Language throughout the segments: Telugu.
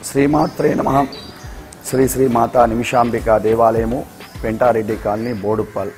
శ్రీమాత్రే నమ శ్రీ శ్రీ మాతా నిమిషాంబిక దేవాలయము పెంటారెడ్డి కాలనీ బోడుప్పల్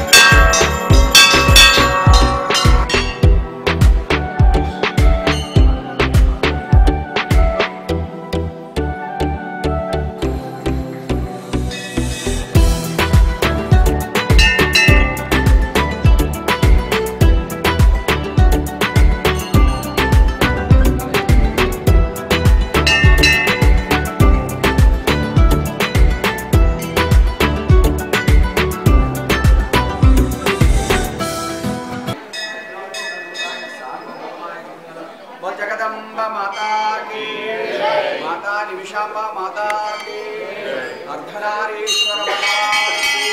बोल जगदम्बा माता की माता निमिषांबा माता की अर्धनारीश्वर माता की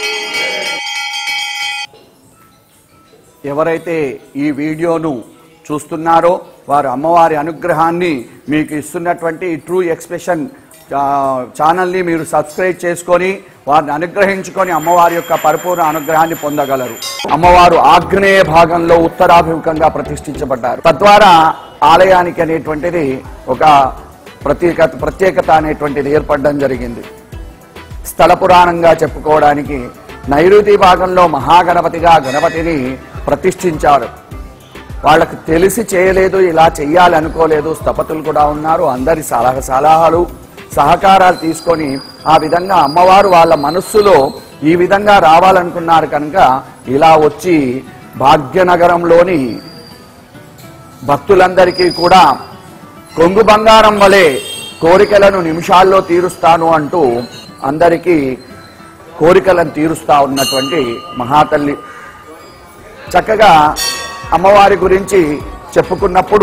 ఎవరైతే ఈ వీడియోను చూస్తున్నారో వారు అమ్మవారి అనుగ్రహాన్ని మీకు ఇస్తున్నటువంటి ట్రూ ఎక్స్ప్రెషన్ ఛానల్ని మీరు సబ్స్క్రైబ్ చేసుకొని వారిని అనుగ్రహించుకొని అమ్మవారి యొక్క పరిపూర్ణ అనుగ్రహాన్ని పొందగలరు అమ్మవారు ఆగ్నేయ భాగంలో ఉత్తరాభిముఖంగా ప్రతిష్ఠించబడ్డారు తద్వారా ఆలయానికి అనేటువంటిది ఒక ప్రత్యేకత ప్రత్యేకత అనేటువంటిది ఏర్పడడం జరిగింది స్థల పురాణంగా చెప్పుకోవడానికి నైరుతి భాగంలో మహాగణపతిగా గణపతిని ప్రతిష్ఠించారు వాళ్ళకి తెలిసి చేయలేదు ఇలా చెయ్యాలి అనుకోలేదు స్థపతులు కూడా ఉన్నారు అందరి సలహా సలహాలు సహకారాలు తీసుకొని ఆ విధంగా అమ్మవారు వాళ్ళ మనస్సులో ఈ విధంగా రావాలనుకున్నారు కనుక ఇలా వచ్చి భాగ్యనగరంలోని భక్తులందరికీ కూడా కొంగు బంగారం వలె కోరికలను నిమిషాల్లో తీరుస్తాను అంటూ అందరికీ కోరికలను తీరుస్తా ఉన్నటువంటి మహాతల్లి చక్కగా అమ్మవారి గురించి చెప్పుకున్నప్పుడు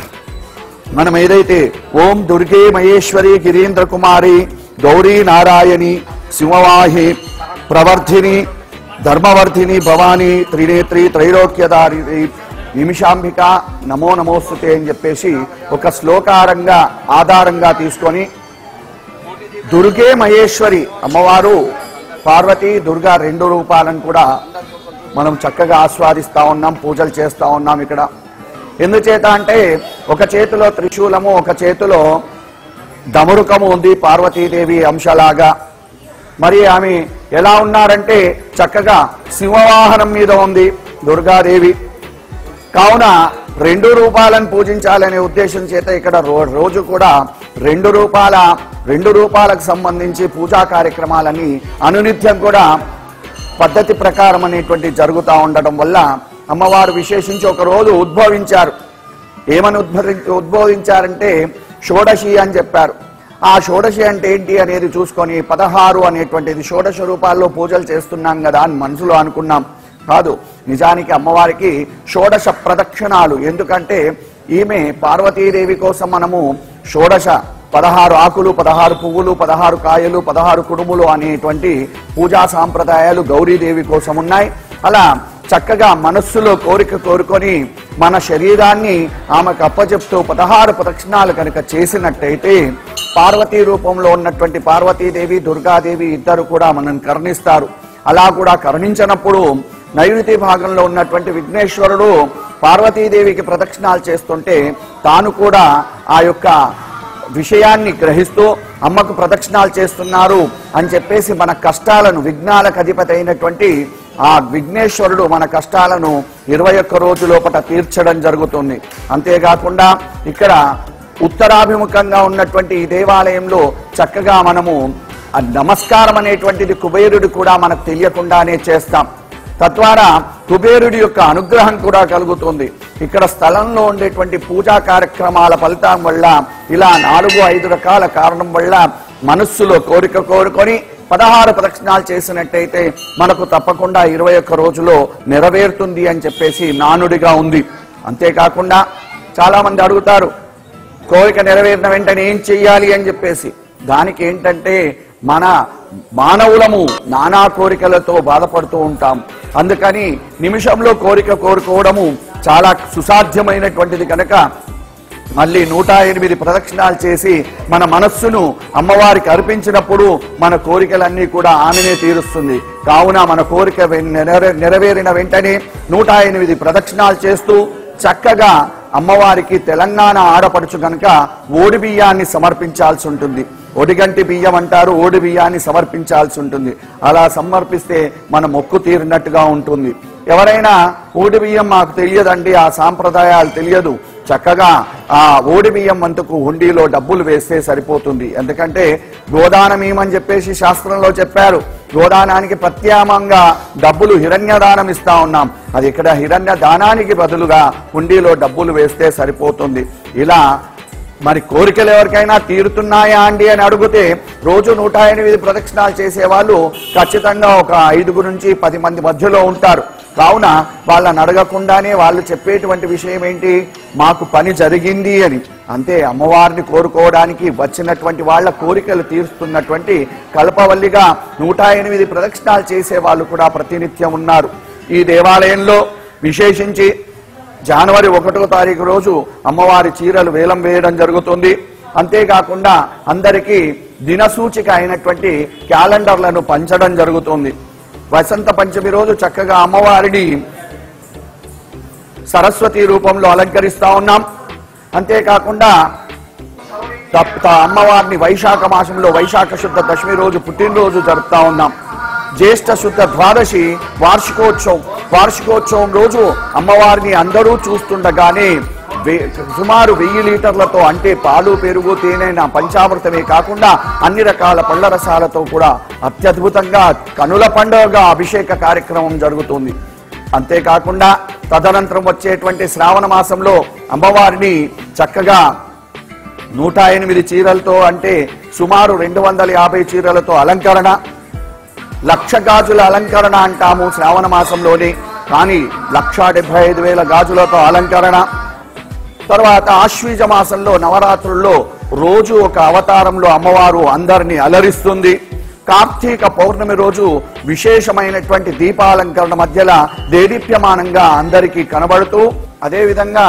మనం ఏదైతే ఓం దుర్గే మహేశ్వరి గిరీంద్ర కుమారి గౌరీ నారాయణి సింహవాహి ప్రవర్ధిని ధర్మవర్ధిని భవాని త్రినేత్రి త్రైలోక్యదారి నిమిషాంబిక నమో నమోస్తుతే అని చెప్పేసి ఒక శ్లోకారంగా ఆధారంగా తీసుకొని దుర్గే మహేశ్వరి అమ్మవారు పార్వతి దుర్గా రెండు రూపాలను కూడా మనం చక్కగా ఆస్వాదిస్తా ఉన్నాం పూజలు చేస్తా ఉన్నాం ఇక్కడ ఎందుచేత అంటే ఒక చేతిలో త్రిశూలము ఒక చేతిలో దమరుకము ఉంది పార్వతీదేవి అంశలాగా మరి ఆమె ఎలా ఉన్నారంటే చక్కగా సింహవాహనం మీద ఉంది దుర్గాదేవి కావున రెండు రూపాలను పూజించాలనే ఉద్దేశం చేత ఇక్కడ రో- రోజు కూడా రెండు రూపాల రెండు రూపాలకు సంబంధించి పూజా కార్యక్రమాలని అనునిత్యం కూడా పద్ధతి ప్రకారం అనేటువంటి జరుగుతూ ఉండడం వల్ల అమ్మవారు విశేషించి ఒక రోజు ఉద్భవించారు ఏమని ఉద్భవి ఉద్భవించారంటే షోడశి అని చెప్పారు ఆ షోడశి అంటే ఏంటి అనేది చూసుకొని పదహారు అనేటువంటిది షోడశ రూపాల్లో పూజలు చేస్తున్నాం కదా అని మనసులో అనుకున్నాం కాదు నిజానికి అమ్మవారికి షోడశ ప్రదక్షిణాలు ఎందుకంటే ఈమె పార్వతీదేవి కోసం మనము షోడశ పదహారు ఆకులు పదహారు పువ్వులు పదహారు కాయలు పదహారు కుడుములు అనేటువంటి పూజా సాంప్రదాయాలు గౌరీదేవి కోసం ఉన్నాయి అలా చక్కగా మనస్సులో కోరిక కోరుకొని మన శరీరాన్ని ఆమెకు అప్పచెప్తూ పదహారు ప్రదక్షిణాలు కనుక చేసినట్టయితే పార్వతీ రూపంలో ఉన్నటువంటి పార్వతీదేవి దుర్గాదేవి ఇద్దరు కూడా మనల్ని కరుణిస్తారు అలా కూడా కరుణించినప్పుడు నైరుతి భాగంలో ఉన్నటువంటి విఘ్నేశ్వరుడు పార్వతీదేవికి ప్రదక్షిణాలు చేస్తుంటే తాను కూడా ఆ యొక్క విషయాన్ని గ్రహిస్తూ అమ్మకు ప్రదక్షిణాలు చేస్తున్నారు అని చెప్పేసి మన కష్టాలను విఘ్నాలకు అధిపతి అయినటువంటి ఆ విఘ్నేశ్వరుడు మన కష్టాలను ఇరవై ఒక్క రోజు లోపల తీర్చడం జరుగుతుంది అంతేకాకుండా ఇక్కడ ఉత్తరాభిముఖంగా ఉన్నటువంటి ఈ దేవాలయంలో చక్కగా మనము ఆ నమస్కారం అనేటువంటిది కుబేరుడు కూడా మనకు తెలియకుండానే చేస్తాం తద్వారా కుబేరుడి యొక్క అనుగ్రహం కూడా కలుగుతుంది ఇక్కడ స్థలంలో ఉండేటువంటి పూజా కార్యక్రమాల ఫలితం వల్ల ఇలా నాలుగు ఐదు రకాల కారణం వల్ల మనస్సులో కోరిక కోరుకొని పదహారు ప్రదక్షిణాలు చేసినట్టయితే మనకు తప్పకుండా ఇరవై ఒక్క రోజులో నెరవేరుతుంది అని చెప్పేసి నానుడిగా ఉంది అంతేకాకుండా చాలా మంది అడుగుతారు కోరిక నెరవేరిన వెంటనే ఏం చెయ్యాలి అని చెప్పేసి దానికి ఏంటంటే మన మానవులము నానా కోరికలతో బాధపడుతూ ఉంటాం అందుకని నిమిషంలో కోరిక కోరుకోవడము చాలా సుసాధ్యమైనటువంటిది కనుక మళ్ళీ నూట ఎనిమిది ప్రదక్షిణాలు చేసి మన మనస్సును అమ్మవారికి అర్పించినప్పుడు మన కోరికలన్నీ కూడా ఆమెనే తీరుస్తుంది కావున మన కోరిక వెన్- నెరవే- నెరవేరిన వెంటనే నూట ఎనిమిది ప్రదక్షిణాలు చేస్తూ చక్కగా అమ్మవారికి తెలంగాణ ఆడపడుచు గనక ఓడి బియ్యాన్ని సమర్పించాల్సి ఉంటుంది ఒడిగంటి బియ్యం అంటారు ఓడి బియ్యాన్ని సమర్పించాల్సి ఉంటుంది అలా సమర్పిస్తే మన మొక్కు తీరినట్టుగా ఉంటుంది ఎవరైనా ఓడి బియ్యం మాకు తెలియదండి ఆ సాంప్రదాయాలు తెలియదు చక్కగా ఆ ఓడి బియ్యం వంతుకు హుండీలో డబ్బులు వేస్తే సరిపోతుంది ఎందుకంటే గోదానమీమని చెప్పేసి శాస్త్రంలో చెప్పారు గోదానానికి ప్రత్యామంగా డబ్బులు హిరణ్యదానం ఇస్తా ఉన్నాం అది ఇక్కడ హిరణ్య దానానికి బదులుగా హుండీలో డబ్బులు వేస్తే సరిపోతుంది ఇలా మరి కోరికలు ఎవరికైనా తీరుతున్నాయా అండి అని అడిగితే రోజు నూట ఎనిమిది ప్రదక్షిణాలు చేసేవాళ్ళు ఖచ్చితంగా ఒక ఐదుగురు నుంచి పది మంది మధ్యలో ఉంటారు కావున వాళ్ళని అడగకుండానే వాళ్ళు చెప్పేటువంటి విషయం ఏంటి మాకు పని జరిగింది అని అంతే అమ్మవారిని కోరుకోవడానికి వచ్చినటువంటి వాళ్ళ కోరికలు తీరుస్తున్నటువంటి కల్పవల్లిగా నూట ఎనిమిది ప్రదక్షిణాలు చేసే వాళ్ళు కూడా ప్రతినిత్యం ఉన్నారు ఈ దేవాలయంలో విశేషించి జనవరి ఒకటో తారీఖు రోజు అమ్మవారి చీరలు వేలం వేయడం జరుగుతుంది అంతేకాకుండా అందరికీ దినసూచిక అయినటువంటి క్యాలెండర్లను పంచడం జరుగుతుంది వసంత పంచమి రోజు చక్కగా అమ్మవారిని సరస్వతి రూపంలో అలంకరిస్తా ఉన్నాం అంతేకాకుండా తప్ప అమ్మవారిని వైశాఖ మాసంలో వైశాఖ శుద్ధ దశమి రోజు పుట్టినరోజు జరుపుతా ఉన్నాం జ్యేష్ఠ శుద్ధ ద్వాదశి వార్షికోత్సవం వార్షికోత్సవం రోజు అమ్మవారిని అందరూ చూస్తుండగానే వే- సుమారు వెయ్యి లీటర్లతో అంటే పాలు పెరుగు తేనెన పంచామృతమే కాకుండా అన్ని రకాల పళ్ళ రసాలతో కూడా అత్యద్భుతంగా కనుల పండుగగా అభిషేక కార్యక్రమం జరుగుతుంది అంతేకాకుండా తదనంతరం వచ్చేటువంటి శ్రావణ మాసంలో అమ్మవారిని చక్కగా నూట ఎనిమిది చీరలతో అంటే సుమారు రెండు వందల యాభై చీరలతో అలంకరణ లక్ష గాజుల అలంకరణ అంటాము శ్రావణ మాసంలోనే కానీ లక్ష డెబ్బై ఐదు వేల గాజులతో అలంకరణ తర్వాత ఆశ్వీజ మాసంలో నవరాత్రుల్లో రోజు ఒక అవతారంలో అమ్మవారు అందరినీ అలరిస్తుంది కార్తీక పౌర్ణమి రోజు విశేషమైనటువంటి దీపాలంకరణ మధ్యలో దేదీప్యమానంగా అందరికీ కనబడుతూ అదేవిధంగా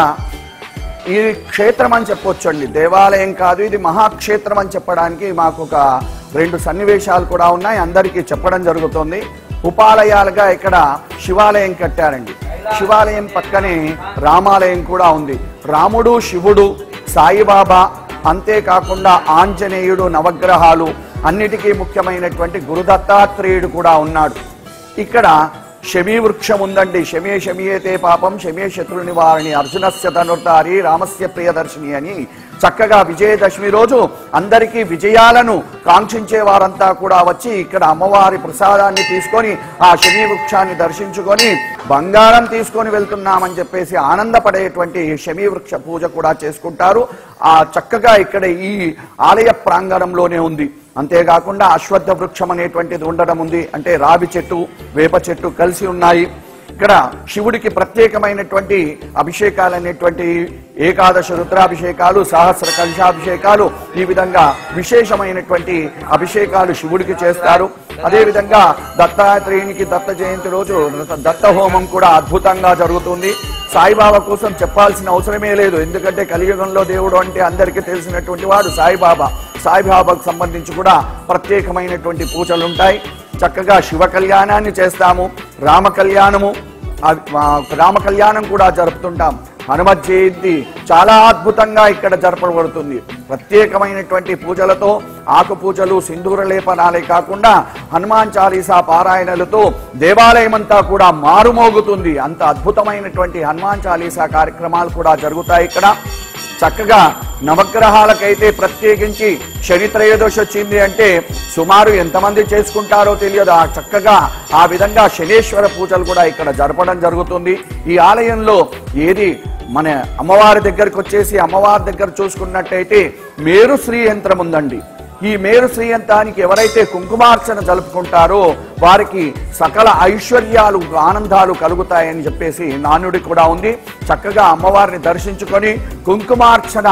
ఈ క్షేత్రం అని చెప్పొచ్చు అండి దేవాలయం కాదు ఇది మహాక్షేత్రం అని చెప్పడానికి మాకు ఒక రెండు సన్నివేశాలు కూడా ఉన్నాయి అందరికీ చెప్పడం జరుగుతుంది ఉపాలయాలుగా ఇక్కడ శివాలయం కట్టారండి శివాలయం పక్కనే రామాలయం కూడా ఉంది రాముడు శివుడు సాయిబాబా అంతేకాకుండా ఆంజనేయుడు నవగ్రహాలు అన్నిటికీ ముఖ్యమైనటువంటి గురు దత్తాత్రేయుడు కూడా ఉన్నాడు ఇక్కడ శమీ వృక్షం ఉందండి శమే శమీయతే పాపం శమే శత్రు నివారణి అర్జునస్య ధనుర్ధారి రామస్య ప్రియదర్శిని అని చక్కగా విజయదశమి రోజు అందరికీ విజయాలను కాంక్షించే వారంతా కూడా వచ్చి ఇక్కడ అమ్మవారి ప్రసాదాన్ని తీసుకొని ఆ శమీ వృక్షాన్ని దర్శించుకొని బంగారం తీసుకొని వెళ్తున్నామని చెప్పేసి ఆనందపడేటువంటి శమీ వృక్ష పూజ కూడా చేసుకుంటారు ఆ చక్కగా ఇక్కడ ఈ ఆలయ ప్రాంగణంలోనే ఉంది అంతేకాకుండా అశ్వత్థ వృక్షం అనేటువంటిది ఉండడం ఉంది అంటే రావి చెట్టు వేప చెట్టు కలిసి ఉన్నాయి ఇక్కడ శివుడికి ప్రత్యేకమైనటువంటి అభిషేకాలు అనేటువంటి ఏకాదశ రుద్రాభిషేకాలు సహస్ర కలశాభిషేకాలు ఈ విధంగా విశేషమైనటువంటి అభిషేకాలు శివుడికి చేస్తారు అదేవిధంగా దత్తాత్రేయునికి దత్త జయంతి రోజు దత్త హోమం కూడా అద్భుతంగా జరుగుతుంది సాయిబాబా కోసం చెప్పాల్సిన అవసరమే లేదు ఎందుకంటే కలియుగంలో దేవుడు అంటే అందరికీ తెలిసినటువంటి వాడు సాయిబాబా సాయిబాబాకు సంబంధించి కూడా ప్రత్యేకమైనటువంటి పూజలు ఉంటాయి చక్కగా శివ కళ్యాణాన్ని చేస్తాము రామ కళ్యాణము ఆ- ఆ రామ కళ్యాణం కూడా జరుపుతుంటాం హనుమత్ జయంతి చాలా అద్భుతంగా ఇక్కడ జరపబడుతుంది ప్రత్యేకమైనటువంటి పూజలతో ఆకు పూజలు సింధూర లేపనాలే కాకుండా హనుమాన్ చాలీసా పారాయణలతో దేవాలయం అంతా కూడా మారుమోగుతుంది అంత అద్భుతమైనటువంటి హనుమాన్ చాలీసా కార్యక్రమాలు కూడా జరుగుతాయి ఇక్కడ చక్కగా నవగ్రహాలకైతే ప్రత్యేకించి శని త్రయోదశి వచ్చింది అంటే సుమారు ఎంతమంది చేసుకుంటారో తెలియదు ఆ చక్కగా ఆ విధంగా శనేశ్వర పూజలు కూడా ఇక్కడ జరపడం జరుగుతుంది ఈ ఆలయంలో ఏది మన అమ్మవారి దగ్గరికి వచ్చేసి అమ్మవారి దగ్గర చూసుకున్నట్టయితే మేరు శ్రీ యంత్రం ఉందండి ఈ మేరు శ్రీయంతానికి ఎవరైతే కుంకుమార్చన జరుపుకుంటారో వారికి సకల ఐశ్వర్యాలు ఆనందాలు కలుగుతాయని చెప్పేసి నానుడి కూడా ఉంది చక్కగా అమ్మవారిని దర్శించుకొని కుంకుమార్చన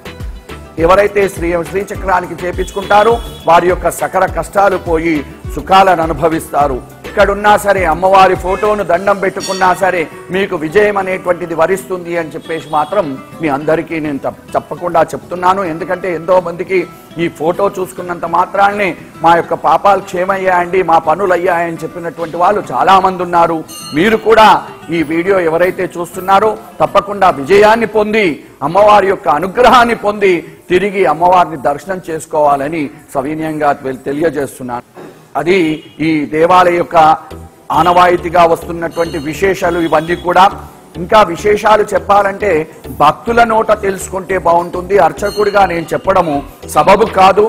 ఎవరైతే శ్రీ శ్రీచక్రానికి చేపించుకుంటారో వారి యొక్క సకల కష్టాలు పోయి సుఖాలను అనుభవిస్తారు ఎక్కడున్నా సరే అమ్మవారి ఫోటోను దండం పెట్టుకున్నా సరే మీకు విజయం అనేటువంటిది వరిస్తుంది అని చెప్పేసి మాత్రం మీ అందరికీ నేను తప్- తప్పకుండా చెప్తున్నాను ఎందుకంటే ఎంతో మందికి ఈ ఫోటో చూసుకున్నంత మాత్రాన్ని మా యొక్క పాపాలు క్షేమయ్యాయండి మా పనులు అయ్యాయని చెప్పినటువంటి వాళ్ళు చాలా మంది ఉన్నారు మీరు కూడా ఈ వీడియో ఎవరైతే చూస్తున్నారో తప్పకుండా విజయాన్ని పొంది అమ్మవారి యొక్క అనుగ్రహాన్ని పొంది తిరిగి అమ్మవారిని దర్శనం చేసుకోవాలని సవినయంగా తెల్- తెలియజేస్తున్నాను అది ఈ దేవాలయ యొక్క ఆనవాయితీగా వస్తున్నటువంటి విశేషాలు ఇవన్నీ కూడా ఇంకా విశేషాలు చెప్పాలంటే భక్తుల నోట తెలుసుకుంటే బాగుంటుంది అర్చకుడిగా నేను చెప్పడము సబబు కాదు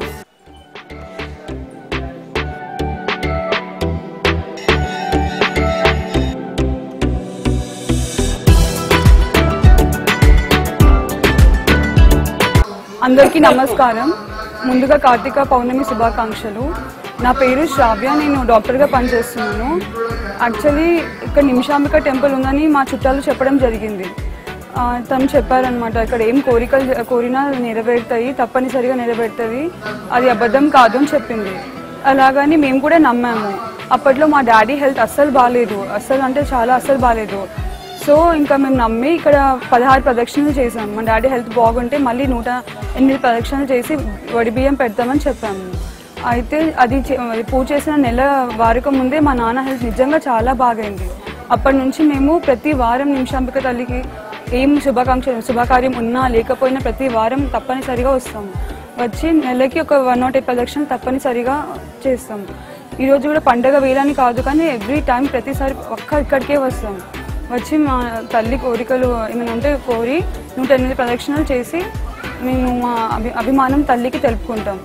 అందరికీ నమస్కారం ముందుగా కార్తీక పౌర్ణమి శుభాకాంక్షలు నా పేరు శ్రావ్య నేను డాక్టర్గా పనిచేస్తున్నాను యాక్చువల్లీ ఇక్కడ నిమిషాంబిక టెంపుల్ ఉందని మా చుట్టాలు చెప్పడం జరిగింది ఆ, తను చెప్పారనమాట ఇక్కడ ఏం కోరికలు జ- కోరినా నెరవేరుతాయి తప్పనిసరిగా నెరవేరుతుంది అది అబద్ధం కాదు అని చెప్పింది అలాగని మేము కూడా నమ్మాము అప్పట్లో మా డాడీ హెల్త్ అస్సలు బాగాలేదు అస్సలు అంటే చాలా అస్సలు బాగాలేదు సో ఇంకా మేము నమ్మి ఇక్కడ పదహారు ప్రదక్షిణలు చేసాం మా డాడీ హెల్త్ బాగుంటే మళ్ళీ నూట ఎనిమిది ప్రదక్షిణలు చేసి వడి బియ్యం పెడతామని చెప్పాము అయితే అది చే- అది పూజ చేసిన నెల వారకు ముందే మా నాన్న హెల్త్ నిజంగా చాలా బాగైంది అప్పటి నుంచి మేము ప్రతి వారం నిమిషాంబిక తల్లికి ఏం శుభాకాంక్ష శుభకార్యం ఉన్నా లేకపోయినా ప్రతి వారం తప్పనిసరిగా వస్తాము వచ్చి నెలకి ఒక వన్ నాట్ ఎయిట్ ప్రదక్షిణలు తప్పనిసరిగా చేస్తాము ఈ రోజు కూడా పండగ వేలని కాదు కానీ ఎవ్రీ టైం ప్రతిసారి ఒక్క ఇక్కడికే వస్తాం వచ్చి మా తల్లి కోరికలు ఏమైనా ఉంటే కోరి నూట ఎనిమిది ప్రదక్షిణలు చేసి మేము మా అభి అభిమానం తల్లికి తెలుపుకుంటాం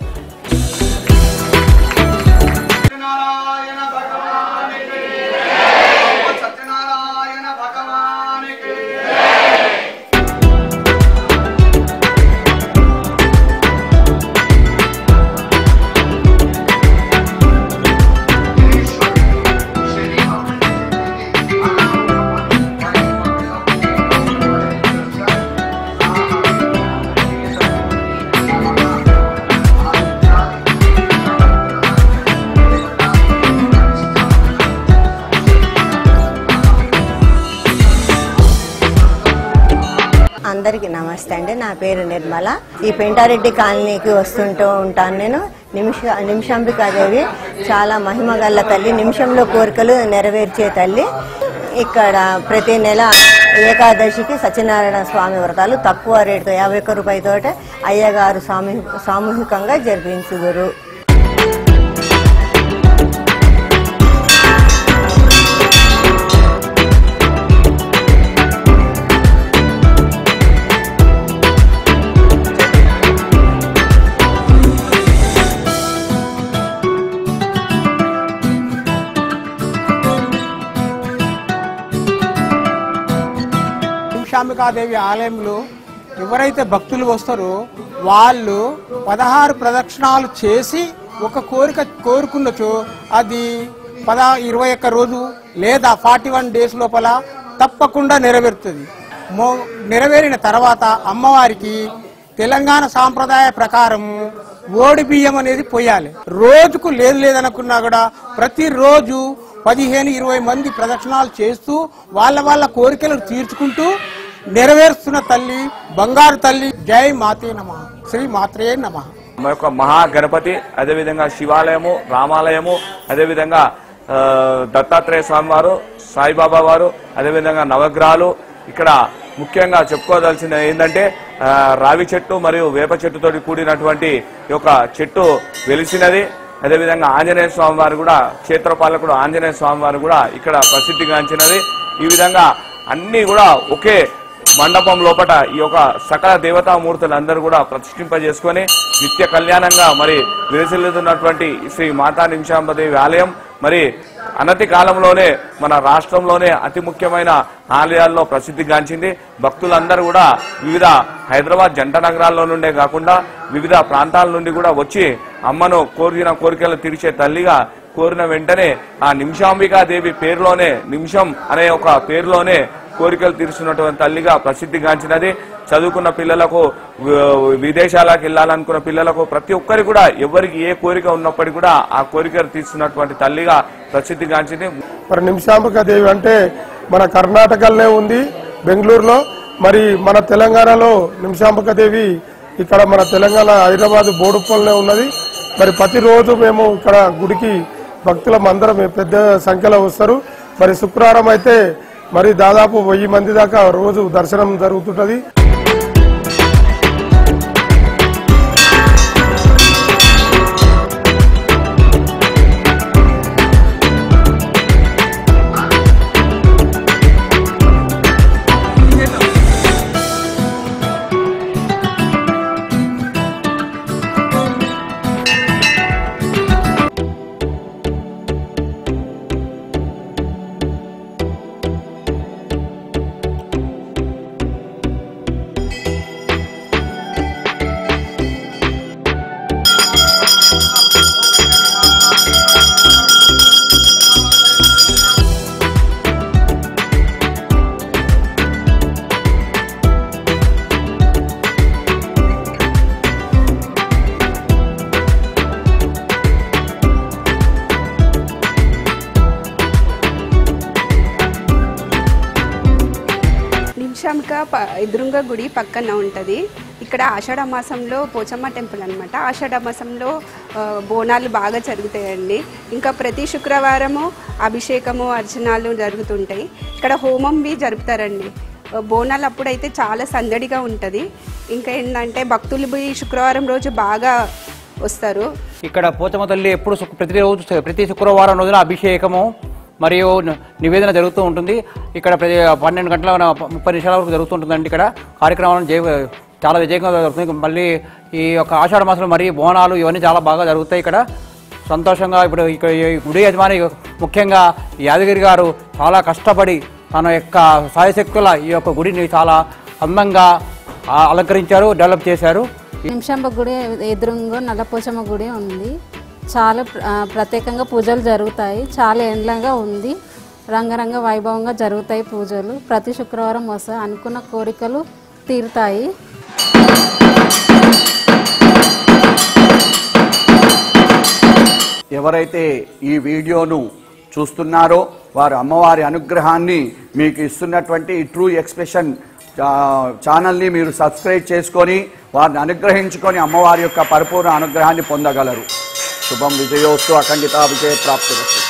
సత్యనారాయణ భగవానికి ఓం సత్యనారాయణ భగవానికి అందరికీ నమస్తే అండి నా పేరు నిర్మల ఈ పెంటారెడ్డి కాలనీకి వస్తుంటూ ఉంటాను నేను నిమిష నిమిషాంబికాదేవి చాలా మహిమ గల్ల తల్లి నిమిషంలో కోరికలు నెరవేర్చే తల్లి ఇక్కడ ప్రతి నెల ఏకాదశికి సత్యనారాయణ స్వామి వ్రతాలు తక్కువ రేటుతో యాభై ఒక్క రూపాయలతోట అయ్యగారు సామూహి సామూహికంగా జరిపించుదురు నిమిషాంబికాదేవి ఆలయంలో ఎవరైతే భక్తులు వస్తారో వాళ్ళు పదహారు ప్రదక్షిణాలు చేసి ఒక కోరిక కోరుకున్నచో అది పద ఇరవై ఒక్క రోజు లేదా ఫార్టీ వన్ డేస్ లోపల తప్పకుండా నెరవేరుతుంది మో నెరవేరిన తర్వాత అమ్మవారికి తెలంగాణ సాంప్రదాయ ప్రకారం ఓడి బియ్యం అనేది పోయాలి రోజుకు లేదు లేదనుకున్నా కూడా ప్రతిరోజు పదిహేను ఇరవై మంది ప్రదక్షిణాలు చేస్తూ వాళ్ళ వాళ్ళ కోరికలు తీర్చుకుంటూ నెరవేరుస్తున్న తల్లి బంగారు తల్లి జై మాతే నమ శ్రీ మాత్రే నమ మా యొక్క మహాగణపతి అదేవిధంగా శివాలయము రామాలయము అదేవిధంగా ఆ, దత్తాత్రేయ స్వామి వారు సాయిబాబా వారు అదేవిధంగా నవగ్రహాలు ఇక్కడ ముఖ్యంగా చెప్పుకోదలసింది ఏంటంటే ఆ, రావి చెట్టు మరియు వేప చెట్టుతోటి కూడినటువంటి ఈ యొక్క చెట్టు వెలిసినది అదేవిధంగా ఆంజనేయ స్వామి వారు కూడా క్షేత్రపాలకుడు ఆంజనేయ స్వామి వారు కూడా ఇక్కడ ప్రసిద్ధిగాంచినది ఈ విధంగా అన్ని కూడా ఒకే మండపం లోపట ఈ యొక్క సకల దేవతామూర్తులందరూ కూడా ప్రతిష్ఠింపజేసుకొని నిత్య కళ్యాణంగా మరి విరసిల్లుతున్నటువంటి శ్రీ మాతా నిమిషాంబదేవి ఆలయం మరి అనతి కాలంలోనే మన రాష్ట్రంలోనే అతి ముఖ్యమైన ఆలయాల్లో ప్రసిద్ధిగాంచింది భక్తులందరూ కూడా వివిధ హైదరాబాద్ జంట నగరాల్లో నుండే కాకుండా వివిధ ప్రాంతాల నుండి కూడా వచ్చి అమ్మను కోరిన కోరికలు తీర్చే తల్లిగా కోరిన వెంటనే ఆ నిమిషాంబికా దేవి పేరులోనే నిమిషం అనే ఒక పేరులోనే కోరికలు తీర్చున్నటువంటి తల్లిగా ప్రసిద్ధిగాంచినది చదువుకున్న పిల్లలకు వి- విదేశాలకు వెళ్ళాలనుకున్న పిల్లలకు ప్రతి ఒక్కరికి కూడా ఎవరికి ఏ కోరిక ఉన్నప్పటికీ కూడా ఆ కోరిక తీస్తున్నటువంటి తల్లిగా ప్రసిద్ధిగాంచింది మరి నిమిషాంబిక దేవి అంటే మన కర్ణాటకలోనే ఉంది బెంగళూరులో మరి మన తెలంగాణలో నిమిషాంబిక దేవి ఇక్కడ మన తెలంగాణ హైదరాబాద్ బోడుప్పల్నే ఉన్నది మరి ప్రతిరోజు మేము ఇక్కడ గుడికి భక్తులం అందరం పెద్ద సంఖ్యలో వస్తారు మరి శుక్రవారం అయితే మరి దాదాపు వెయ్యి మంది దాకా రోజు దర్శనం జరుగుతుంటది నిమిషాంక ప ఎదురుంగ గుడి పక్కన ఉంటుంది ఇక్కడ ఆషాఢ మాసంలో పోచమ్మ టెంపుల్ అనమాట ఆషాఢ మాసంలో ఆ, బోనాలు బాగా జరుగుతాయండి ఇంకా ప్రతి శుక్రవారము అభిషేకము అర్చనాలు జరుగుతుంటాయి ఇక్కడ హోమం బి జరుపుతారండి ఆ, బోనాలు అప్పుడైతే చాలా సందడిగా ఉంటుంది ఇంకా ఏంటంటే భక్తులు పోయి శుక్రవారం రోజు బాగా వస్తారు ఇక్కడ పోచమ్మ తల్లి ఎప్పుడు శుక్- ప్రతిరోజు ప్రతి శుక్రవారం రోజున అభిషేకము మరియు న- నివేదన జరుగుతూ ఉంటుంది ఇక్కడ ప్రతి పన్నెండు గంటల న- ముప్పై నిమిషాల వరకు జరుగుతుంటుందండి ఇక్కడ కార్యక్రమాలను జయ చాలా విజయంగా జరుగుతుంది మళ్ళీ ఈ యొక్క ఆషాఢ మాసంలో మరి బోనాలు ఇవన్నీ చాలా బాగా జరుగుతాయి ఇక్కడ సంతోషంగా ఇప్పుడు ఇక్కడ ఈ గుడి యజమాని ముఖ్యంగా యాదగిరి గారు చాలా కష్టపడి తన యొక్క సాయశక్తుల ఈ యొక్క గుడిని చాలా అందంగా ఆ, అలంకరించారు డెవలప్ చేశారు నిమిషంబ గుడి ఎదురుంగా నల్లపోచమ్మ గుడి ఉంది చాలా ప్ర- ఆ, ప్రత్యేకంగా పూజలు జరుగుతాయి చాలా ఎండ్లంగా ఉంది రంగరంగ వైభవంగా జరుగుతాయి పూజలు ప్రతి శుక్రవారం వస్తా అనుకున్న కోరికలు తీరుతాయి ఎవరైతే ఈ వీడియోను చూస్తున్నారో వారు అమ్మవారి అనుగ్రహాన్ని మీకు ఇస్తున్నటువంటి ట్రూ ఎక్స్ప్రెషన్ ఛానల్ని మీరు సబ్స్క్రైబ్ చేసుకొని వారిని అనుగ్రహించుకొని అమ్మవారి యొక్క పరిపూర్ణ అనుగ్రహాన్ని పొందగలరు శుభం విజయోస్తు అఖండిత విజయ ప్రాప్తి